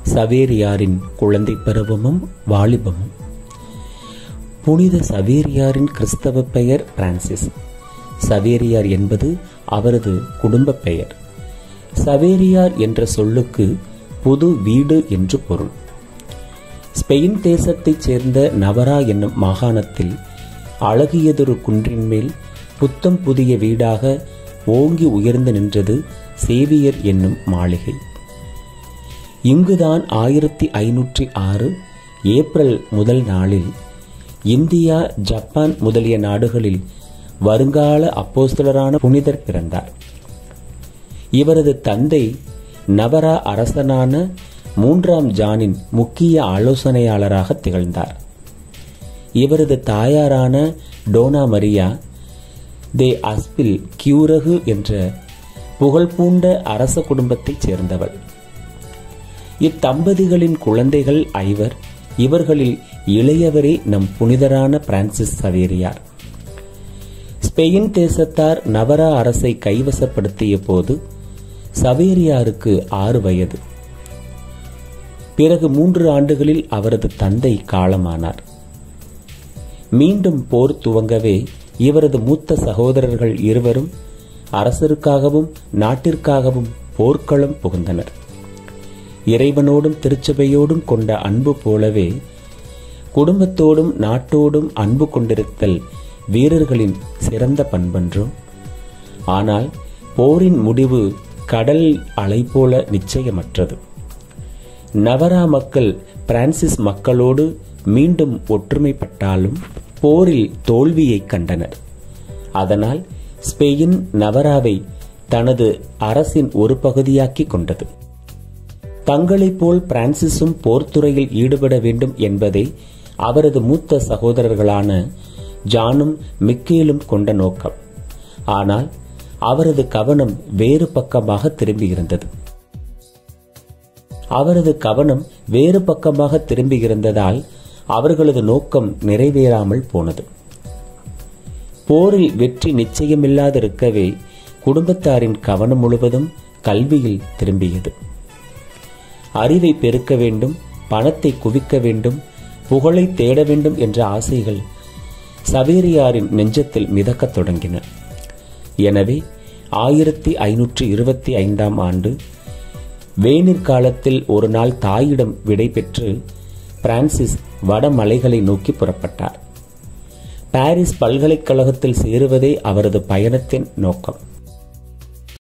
சவேரியாரின் குழந்தை பருவமும் வாலிபமும் புனித சவேரியாரின் கிறிஸ்தவ பெயர் பிரான்சிஸ் சவேரியார் என்பது அவரது குடும்ப பெயர் சவேரியார் என்ற சொல்லுக்கு புது வீடு என்று பொருள் ஸ்பெயின் தேசத்தைச் சேர்ந்த நவரா என்னும் மாகாணத்தில் அழகியதொரு குன்றின் மேல் புத்தம் புதிய வீடாக ஓங்கி உயர்ந்து நின்றது சேவியர் என்னும் மாளிகை இங்குதான் ஆயிரத்தி ஐநூற்றி ஆறு ஏப்ரல் முதல் நாளில் இந்தியா ஜப்பான் முதலிய நாடுகளில் வருங்கால அப்போஸ்தலரான புனிதர் பிறந்தார் இவரது தந்தை நவரா அரசனான மூன்றாம் ஜானின் முக்கிய ஆலோசனையாளராக திகழ்ந்தார் இவரது தாயாரான டோனா மரியா தே அஸ்பில் கியூரகு என்ற புகழ்பூண்ட அரச குடும்பத்தைச் சேர்ந்தவள் இத்தம்பதிகளின் குழந்தைகள் ஐவர் இவர்களில் இளையவரே நம் புனிதரான பிரான்சிஸ் சவேரியார் ஸ்பெயின் தேசத்தார் நவரா அரசை கைவசப்படுத்திய போது சவேரியாருக்கு ஆறு வயது பிறகு மூன்று ஆண்டுகளில் அவரது தந்தை காலமானார் மீண்டும் போர் துவங்கவே இவரது மூத்த சகோதரர்கள் இருவரும் அரசருக்காகவும் நாட்டிற்காகவும் போர்க்களம் புகுந்தனர் இறைவனோடும் திருச்சபையோடும் கொண்ட அன்பு போலவே குடும்பத்தோடும் நாட்டோடும் அன்பு கொண்டிருத்தல் வீரர்களின் சிறந்த பண்பன்றும் ஆனால் போரின் முடிவு கடல் அலை போல நிச்சயமற்றது நவரா மக்கள் பிரான்சிஸ் மக்களோடு மீண்டும் ஒற்றுமைப்பட்டாலும் போரில் தோல்வியை கண்டனர் அதனால் ஸ்பெயின் நவராவை தனது அரசின் ஒரு பகுதியாக்கி கொண்டது தங்களைப் போல் பிரான்சிஸும் போர்த்துறையில் ஈடுபட வேண்டும் என்பதே அவரது மூத்த சகோதரர்களான ஜானும் மிக்கேலும் கொண்ட நோக்கம் ஆனால் அவரது கவனம் வேறு பக்கமாக திரும்பியிருந்தது அவரது கவனம் வேறு பக்கமாக திரும்பியிருந்ததால் அவர்களது நோக்கம் நிறைவேறாமல் போனது போரில் வெற்றி நிச்சயமில்லாதிருக்கவே குடும்பத்தாரின் கவனம் முழுவதும் கல்வியில் திரும்பியது அறிவை பெருக்க வேண்டும் பணத்தை குவிக்க வேண்டும் புகழை தேட வேண்டும் என்ற ஆசைகள் சவேரியாரின் நெஞ்சத்தில் மிதக்கத் தொடங்கின எனவே ஆயிரத்தி ஐநூற்றி இருபத்தி ஐந்தாம் ஆண்டு வேனிற் காலத்தில் ஒரு நாள் தாயிடம் விடை பெற்று பிரான்சிஸ் வடமலைகளை நோக்கி புறப்பட்டார் பாரிஸ் பல்கலைக்கழகத்தில் சேருவதே அவரது பயணத்தின் நோக்கம்